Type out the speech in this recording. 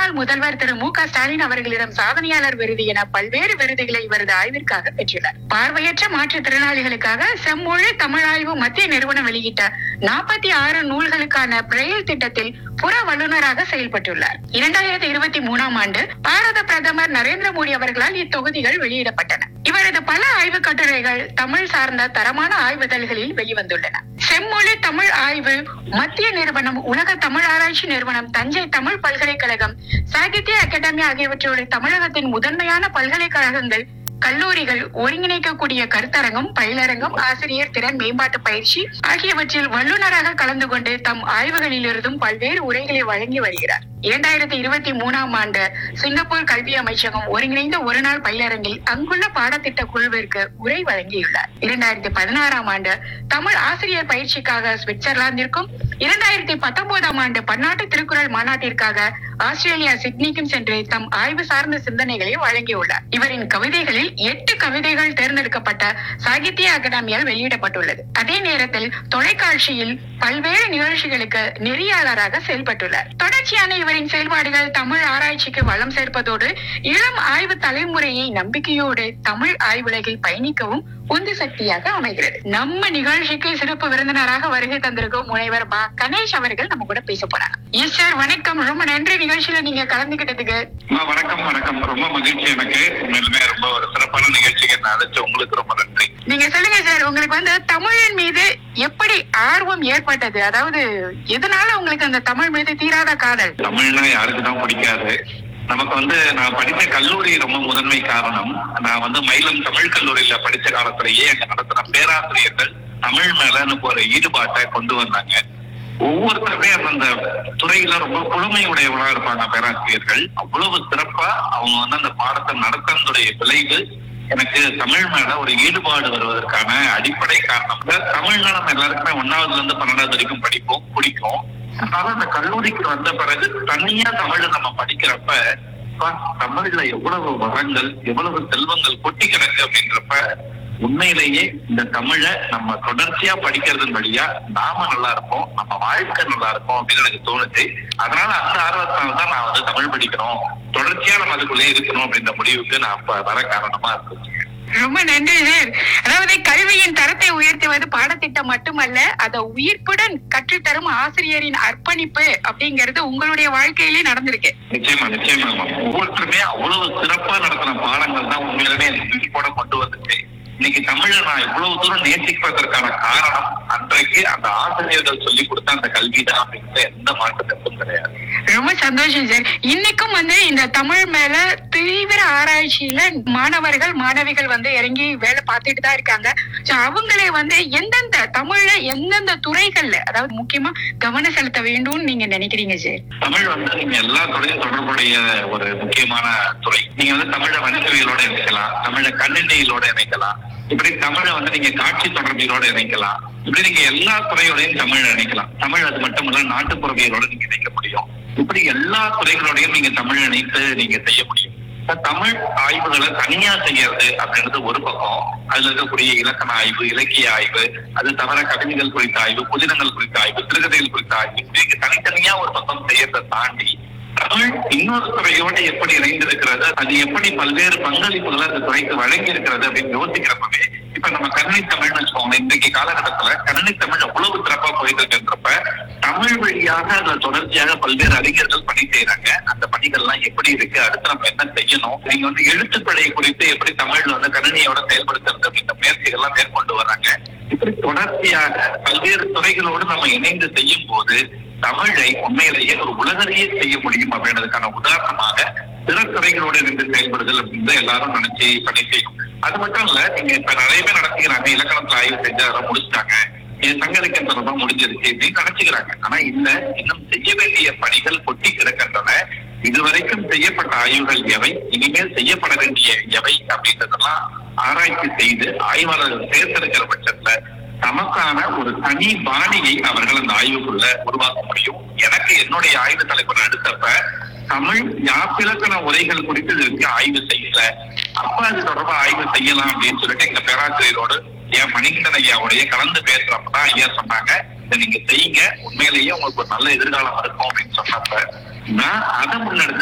முன்னாள் முதல்வர் திரு மு க ஸ்டாலின் அவர்களிடம் சாதனையாளர் விருது என பல்வேறு விருதுகளை இவரது ஆய்விற்காக பெற்றுள்ளார் பார்வையற்ற மாற்றுத்திறனாளிகளுக்காக செம்மொழி தமிழ் ஆய்வு மத்திய நிறுவனம் வெளியிட்ட நாற்பத்தி ஆறு நூல்களுக்கான பிரெயில் திட்டத்தில் புற வல்லுநராக செயல்பட்டுள்ளார் இரண்டாயிரத்தி இருபத்தி மூணாம் ஆண்டு பாரத பிரதமர் நரேந்திர மோடி அவர்களால் இத்தொகுதிகள் வெளியிடப்பட்டன இவரது பல ஆய்வு கட்டுரைகள் தமிழ் சார்ந்த தரமான ஆய்வுதழ்களில் வெளிவந்துள்ளன செம்மொழி தமிழ் ஆய்வு மத்திய நிறுவனம் உலக தமிழ் ஆராய்ச்சி நிறுவனம் தஞ்சை தமிழ் பல்கலைக்கழகம் சாகித்ய அகாடமி ஆகியவற்றோடு தமிழகத்தின் முதன்மையான பல்கலைக்கழகங்கள் கல்லூரிகள் ஒருங்கிணைக்கக்கூடிய கருத்தரங்கம் பயிலரங்கம் ஆசிரியர் திறன் மேம்பாட்டு பயிற்சி ஆகியவற்றில் வல்லுநராக கலந்து கொண்டு தம் ஆய்வுகளிலிருந்தும் பல்வேறு உரைகளை வழங்கி வருகிறார் இரண்டாயிரத்தி இருபத்தி மூணாம் ஆண்டு சிங்கப்பூர் கல்வி அமைச்சகம் ஒருங்கிணைந்த ஒருநாள் பயிலரங்கில் அங்குள்ள பாடத்திட்ட குழுவிற்கு உரை வழங்கியுள்ளார் இரண்டாயிரத்தி பதினாறாம் ஆண்டு தமிழ் ஆசிரியர் பயிற்சிக்காக சுவிட்சர்லாந்திற்கும் இரண்டாயிரத்தி பத்தொன்பதாம் ஆண்டு பன்னாட்டு திருக்குறள் மாநாட்டிற்காக ஆஸ்திரேலியா சிட்னிக்கும் சென்று தம் ஆய்வு சார்ந்த சிந்தனைகளை வழங்கியுள்ளார் இவரின் கவிதைகளில் எட்டு கவிதைகள் தேர்ந்தெடுக்கப்பட்ட சாகித்ய அகாடமியால் வெளியிடப்பட்டுள்ளது அதே நேரத்தில் தொலைக்காட்சியில் பல்வேறு நிகழ்ச்சிகளுக்கு நெறியாளராக செயல்பட்டுள்ளார் தொடர்ச்சியான இவரின் செயல்பாடுகள் தமிழ் ஆராய்ச்சிக்கு வளம் சேர்ப்பதோடு இளம் ஆய்வு தலைமுறையை நம்பிக்கையோடு தமிழ் ஆய்வுலகில் பயணிக்கவும் உந்து சக்தியாக அமைகிறது நம்ம நிகழ்ச்சிக்கு சிறப்பு விருந்தினராக வருகை தந்திருக்கும் முனைவர் பா கணேஷ் அவர்கள் நம்ம கூட பேச போறாங்க எஸ் சார் வணக்கம் ரொம்ப நன்றி நிகழ்ச்சியில நீங்க கலந்துகிட்டதுக்கு அம்மா, வணக்கம் வணக்கம் ரொம்ப மகிழ்ச்சி எனக்கு உண்மையிலுமே ரொம்ப ஒரு சிறப்பான நிகழ்ச்சிக்கு நான் அழைச்ச உங்களுக்கு ரொம்ப நன்றி நீங்க சொல்லுங்க சார் உங்களுக்கு வந்து தமிழின் மீது எப்படி ஆர்வம் ஏற்பட்டது அதாவது எதனால உங்களுக்கு அந்த தமிழ் மீது தீராத காதல் தமிழ்னா யாருக்கு தான் பிடிக்காது நமக்கு வந்து நான் படித்த கல்லூரி ரொம்ப முதன்மை காரணம் நான் வந்து மயிலம் தமிழ் கல்லூரியில படிச்ச காலத்திலேயே அங்க நடத்தின பேராசிரியர்கள் தமிழ் மேல எனக்கு ஒரு ஈடுபாட்டை கொண்டு வந்தாங்க ஒவ்வொருத்தருமே அந்த துறையில ரொம்ப புலமை உடையவளா இருப்பாங்க பேராசிரியர்கள் அவ்வளவு சிறப்பா அவங்க வந்து அந்த பாடத்தை நடத்தினுடைய விளைவு எனக்கு தமிழ் மேல ஒரு ஈடுபாடு வருவதற்கான அடிப்படை காரணம் தமிழ்ல நம்ம எல்லாருக்குமே ஒன்னாவதுல இருந்து பன்னெண்டாவது வரைக்கும் படிப்போம் பிடிக்கும் அதனால அந்த கல்லூரிக்கு வந்த பிறகு தனியா தமிழ் நம்ம படிக்கிறப்ப அப்பா, தமிழ்ல எவ்வளவு வளங்கள் எவ்வளவு செல்வங்கள் கொட்டி கிடக்கு அப்படின்றப்ப உண்மையிலேயே இந்த தமிழை நம்ம தொடர்ச்சியா படிக்கிறதன் வழியா நாம நல்லா இருப்போம் நம்ம வாழ்க்கை நல்லா இருக்கும் அப்படின்னு எனக்கு தோணுச்சு அதனால அந்த ஆர்வத்தினால தான் நான் வந்து தமிழ் படிக்கணும் தொடர்ச்சியா நம்ம அதுக்குள்ளே இருக்கணும் அப்படின்ற முடிவுக்கு நான் அப்ப வர காரணமா இருக்கு ரொம்ப நன்றி சார் அதாவது கல்வியின் தரத்தை உயர்த்துவது பாடத்திட்டம் மட்டுமல்ல அதை உயிர்ப்புடன் கற்றுத்தரும் ஆசிரியரின் அர்ப்பணிப்பு அப்படிங்கிறது உங்களுடைய வாழ்க்கையிலே நடந்திருக்கு நிச்சயமா நிச்சயமா ஒவ்வொருத்தருமே அவ்வளவு சிறப்பா நடத்தின பாடங்கள் தான் உண்மையிலுமே எனக்கு கூட கொண்டு வந்துச்சு இன்னைக்கு தமிழை நான் இவ்வளவு தூரம் நேசிப்பதற்கான காரணம் அன்றைக்கு அந்த ஆசிரியர்கள் சொல்லி கொடுத்த அந்த கல்வி தான் அப்படிங்கிற எந்த மாற்று கருத்தும் கிடையாது ரொம்ப சந்தோஷம் சார் இன்னைக்கும் வந்து இந்த தமிழ் மேல தீவிர ஆராய்ச்சியில மாணவர்கள் மாணவிகள் வந்து இறங்கி வேலை பார்த்துட்டு தான் இருக்காங்க So, அவங்களே வந்து எந்தெந்த தமிழ்ல எந்தெந்த துறைகள்ல அதாவது முக்கியமா கவனம் செலுத்த வேண்டும்னு நீங்க நினைக்கிறீங்க சார் தமிழ் வந்து நீங்க எல்லா துறையும் தொடர்புடைய ஒரு முக்கியமான துறை நீங்க வந்து தமிழை வணிகவியலோட இணைக்கலாம் தமிழை கணினியிலோட இணைக்கலாம் இப்படி தமிழை வந்து நீங்க காட்சி தொடர்பியலோட இணைக்கலாம் இப்படி நீங்க எல்லா துறையோடையும் தமிழை இணைக்கலாம் தமிழ் அது மட்டும் இல்ல நாட்டுப்புறவியலோட நீங்க இணைக்க முடியும் இப்படி எல்லா துறைகளோடையும் நீங்க தமிழ் இணைத்து நீங்க செய்ய முடியும் இப்ப தமிழ் ஆய்வுகளை தனியா செய்யறது அப்படின்றது ஒரு பக்கம் அதுல இருக்கக்கூடிய இலக்கண ஆய்வு இலக்கிய ஆய்வு அது தவிர கவிதைகள் குறித்த ஆய்வு புதினங்கள் குறித்த ஆய்வு சிறுகதைகள் குறித்த ஆய்வு இப்படி தனித்தனியா ஒரு பக்கம் செய்யறதை தாண்டி தமிழ் இன்னொரு துறையோட எப்படி இணைந்திருக்கிறது அது எப்படி பல்வேறு பங்களிப்புகளை அந்த துறைக்கு வழங்கி இருக்கிறது அப்படின்னு யோசிக்கிறப்பவே இப்ப நம்ம கணினி தமிழ்னு வச்சுக்கோங்க இன்றைக்கு காலகட்டத்துல கணினி தமிழ் அவ்வளவு சிறப்பா போயிட்டு இருக்குன்றப்ப தமிழ் வழியாக அதுல தொடர்ச்சியாக பல்வேறு அறிஞர்கள் பணி செய்யறாங்க அந்த பணிகள்லாம் எப்படி இருக்கு அடுத்து நம்ம என்ன செய்யணும் நீங்க வந்து எழுத்துப்பிழை குறித்து எப்படி தமிழ்ல வந்து கணினியோட செயல்படுத்துறது அப்படின்ற முயற்சிகள் எல்லாம் மேற்கொண்டு வராங்க இப்படி தொடர்ச்சியாக பல்வேறு துறைகளோடு நம்ம இணைந்து செய்யும் போது தமிழை உண்மையிலேயே ஒரு உலகறியே செய்ய முடியும் அப்படின்றதுக்கான உதாரணமாக பிற துறைகளோடு இணைந்து செயல்படுதல் அப்படின்னு எல்லாரும் நினைச்சு பணி செய்யும் அது மட்டும் இல்ல நீங்க இப்ப நிறைய பேர் நடத்திக்கிறாங்க இலக்கணத்துல ஆய்வு செஞ்சு அதெல்லாம் முடிச்சிட்டாங்க இது சங்கரிக்கின்றதான் முடிஞ்சிருச்சு அப்படின்னு நினைச்சுக்கிறாங்க ஆனா இல்ல இன்னும் செய்ய வேண்டிய பணிகள் கொட்டி கிடக்கின்றன இதுவரைக்கும் செய்யப்பட்ட ஆய்வுகள் எவை இனிமேல் செய்யப்பட வேண்டிய எவை அப்படின்றதெல்லாம் ஆராய்ச்சி செய்து ஆய்வாளர்கள் தேர்ந்தெடுக்கிற பட்சத்துல தமக்கான ஒரு தனி பாணியை அவர்கள் அந்த ஆய்வுக்குள்ள உருவாக்க முடியும் எனக்கு என்னுடைய ஆய்வு தலைப்பு எடுத்தப்ப தமிழ் யாப்பிலக்கண உரைகள் குறித்து இதுக்கு ஆய்வு செய்யல அப்ப அது தொடர்பா ஆய்வு செய்யலாம் அப்படின்னு சொல்லிட்டு எங்க பேராசிரியரோடு என் மணிகண்டன் ஐயாவுடைய கலந்து பேசுறப்பதான் ஐயா சொன்னாங்க இதை நீங்க செய்யுங்க உண்மையிலேயே உங்களுக்கு ஒரு நல்ல எதிர்காலம் இருக்கும் அப்படின்னு சொன்னப்ப நான் அதை முன்னெடுத்து